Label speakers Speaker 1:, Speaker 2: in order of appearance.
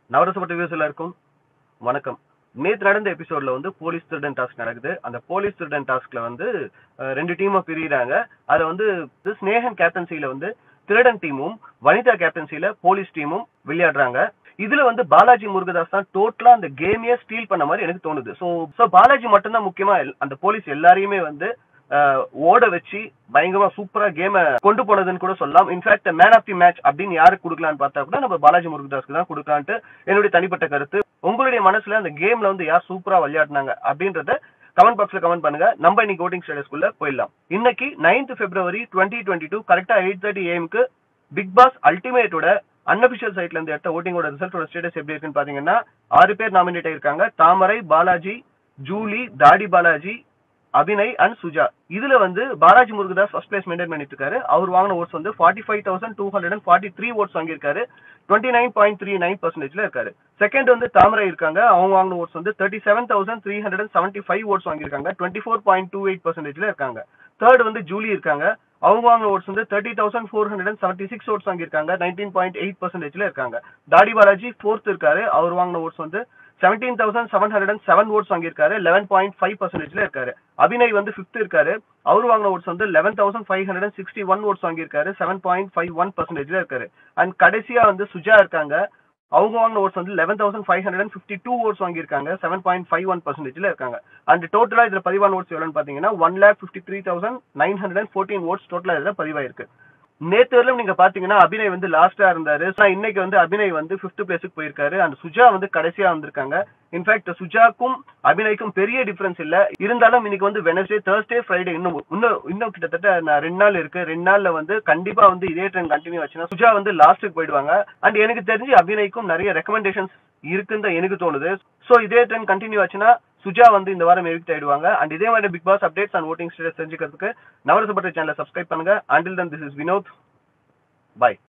Speaker 1: நவரசப்பட்ட views எல்லாருக்கும் வணக்கம் நேத்து நடந்த எபிசோட்ல வந்து போலீஸ் திருடன் டாஸ்க் நடக்குது அந்த போலீஸ் திருடன் டாஸ்க்ல வந்து அஹ், ரெண்டு டீமா பிரியிறாங்க அதை வந்து இது ஸ்னேகன் கேப்டன்சில வந்து திருடன் டீமும் வனிதா கேப்டன்சில போலீஸ் டீமும் விளையாடுறாங்க இதுல வந்து பாலாஜி முருகதாஸ் தான் டோட்டலா அந்த கேமையே ஸ்டீல் பண்ண மாதிரி எனக்கு தோணுது சோ சோ பாலாஜி மட்டும்தான் முக்கியமா எல்- அந்த போலீஸ் எல்லாரையுமே வந்து அஹ், ஓட வச்சு பயங்கரமா சூப்பரா கேமை கொண்டு போனதுன்னு கூட சொல்லலாம் in fact man of the match அப்படின்னு யாருக்கு கொடுக்கலான்னு பார்த்தா கூட நம்ம பாலாஜி முருகதாஸ்க்கு தான் கொடுக்கலான்ட்டு என்னுடைய தனிப்பட்ட கருத்து உங்களுடைய மனசுல அந்த கேம்ல வந்து யார் சூப்பரா விளையாடினாங்க அப்படின்றத கமெண்ட் பாக்ஸ்ல கமெண்ட் பண்ணுங்க நம்ம இன்னைக்கு ஓட்டிங் ஸ்டேட்டஸ்குள்ள போயிடலாம் இன்னைக்கு 9th February twenty twenty two கரெக்டா எயிட் தேர்ட்டி ஏஎம்க்கு பிக் பாஸ் அல்டிமேட்டோட அன்அபிஷியல் சைட்ல இருந்து எடுத்த ஓட்டிங்கோட ரிசல்ட்டோட ஸ்டேட்டஸ் எப்படி இருக்குன்னு பாத்தீங்கன்னா ஆறு பேர் நாமினேட் ஆயிருக்காங்க தாமரை பாலாஜி ஜூலி தாடி பாலாஜி அபிநய் அண்ட் சுஜா இதுல வந்து Balaji Murugadoss first place maintain பண்ணிட்டு இருக்காரு அவர் வாங்கின ஓட்ஸ் வந்து forty five thousand two hundred and forty three votes வாங்கியிருக்காரு twenty nine point three nine பர்சன்டேஜ்ல இருக்காரு செகண்ட் வந்து தாமரை இருக்காங்க அவங்க வாங்கின ஓட்ஸ் வந்து thirty seven thousand three hundred and seventy five votes வாங்கியிருக்காங்க twenty four point two eight பர்சன்டேஜ்ல இருக்காங்க தேர்ட் வந்து ஜூலி இருக்காங்க அவங்க வாங்கின ஓட்ஸ் வந்து thirty thousand four hundred and seventy six votes வாங்கியிருக்காங்க நைன்டீன் பாயிண்ட் எயிட் பர்சன்டேஜ்ல இருக்காங்க தாடி பாலாஜி ஃபோர்த் இருக்காரு அவர் வாங்கின ஓட்ஸ் வந்து seventeen thousand seven hundred and seven votes வாங்கியிருக்காரு லெவன் பாயிண்ட் ஃபைவ் பர்சன்டேஜ்ல இருக்காரு அபிநய் வந்து ஃபிஃப்த் இருக்காரு அவர் வாங்கின ஓட்ஸ் வந்து eleven thousand five hundred and sixty one votes வாங்கியிருக்காரு செவன் பாயிண்ட் ஃபைவ் ஒன் பர்சன்டேஜ்ல இருக்காரு அண்ட் கடைசியா வந்து சுஜா இருக்காங்க அவங்க வாங்கின ஓட்ஸ் வந்து eleven thousand five hundred and fifty two votes வாங்கியிருக்காங்க செவன் பாயிண்ட் ஃபைவ் ஒன் பர்சன்டேஜ்ல இருக்காங்க அண்ட் டோட்டலா இதுல பதிவான ஓட்ஸ் எவ்வளோன்னு பாத்தீங்கன்னா one lakh fifty three thousand nine hundred and fourteen votes டோட்டலா இதுல பதிவாயிருக்கு நேத்து வரலும் நீங்க பாத்தீங்கன்னா அபிநய் வந்து லாஸ்டா இருந்தாரு ஆனா இன்னைக்கு வந்து அபிநய் வந்து ஃபிஃப்த் பிளேஸுக்கு போயிருக்காரு அண்ட் சுஜா வந்து கடைசியா வந்திருக்காங்க இன்ஃபேக்ட் சுஜாக்கும் அபிநய்க்கும் பெரிய டிஃபரன்ஸ் இல்ல இருந்தாலும் இன்னைக்கு வந்து வெனஸ்டே தேர்ஸ்டே ஃப்ரைடே இன்னும் இன்னும் இன்னும் கிட்டத்தட்ட நான் ரெண்டு நாள் இருக்கு ரெண்டு நாள்ல வந்து கண்டிப்பா வந்து இதே ட்ரெண்ட் கண்டினியூ ஆச்சுன்னா சுஜா வந்து லாஸ்ட்டுக்கு போயிடுவாங்க அண்ட் எனக்கு தெரிஞ்சு அபிநய்க்கும் நிறைய ரெக்கமெண்டேஷன்ஸ் இருக்குன்னு தான் எனக்கு தோணுது சோ இதே ட்ரெண்ட் கண்டினியூ ஆச்சுன்னா சுஜா வந்து இந்த வாரம் எவிக்ட் ஆயிடுவாங்க அண்ட் இதே மாதிரி Bigg Boss updates and voting status தெரிஞ்சுக்கிறதுக்கு நவரசப்பட்ட சேனலை சப்ஸ்கிரைப் பண்ணுங்க until then this is Vinod bye